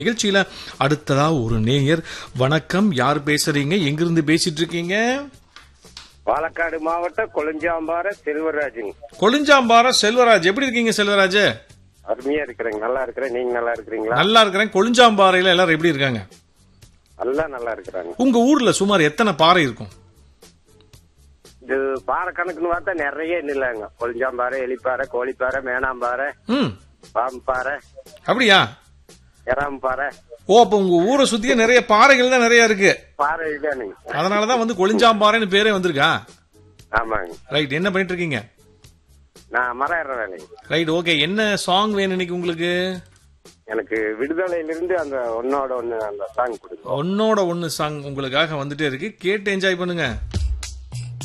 நிகழ்ச்சியில அடுத்ததா ஒரு நேயர் வணக்கம் யார் பேசுறீங்க எங்கிருந்து பேசிட்டு இருக்கீங்க பாலக்காடு மாவட்டம் கொளிஞ்சாம்பாறை செல்வராஜன் கொளிஞ்சாம்பாறை செல்வராஜ் எப்படி இருக்கீங்க செல்வராஜ் அருமையா இருக்கிறேங்க நல்லா இருக்கிறேன் நீங்க நல்லா இருக்கிறீங்களா நல்லா இருக்கிறேன் கொளிஞ்சாம்பாறையில எல்லாரும் எப்படி இருக்காங்க எல்லாம் நல்லா இருக்கிறாங்க உங்க ஊர்ல சுமார் எத்தனை பாறை இருக்கும் இது பாறை கணக்குன்னு பார்த்தா நிறைய நிலாங்க கொளிஞ்சாம்பாறை எலிப்பாறை கோழிப்பாறை மேனாம்பாறை ம் பாம்பாறை அப்படியா எறாம்பாறை ஓ அப்ப உங்க ஊரை சுத்தியே நிறைய பாறைகள் தான் நிறைய இருக்கு பாறை தானுங்க அதனாலதான் வந்து கொளிஞ்சாம்பாறைன்னு பேரே வந்திருக்கா ஆமாங்க ரைட் என்ன பண்ணிட்டு இருக்கீங்க நான் மரம் ஏற வேலைங்க ரைட் ஓகே என்ன சாங் வேணும் இன்னைக்கு உங்களுக்கு எனக்கு விடுதலையிலிருந்து அந்த ஒன்னோட ஒண்ணு அந்த சாங் கொடுங்க ஒன்னோட ஒன்னு சாங் உங்களுக்காக வந்துட்டே இருக்கு கேட்டு என்ஜாய் பண்ணுங்க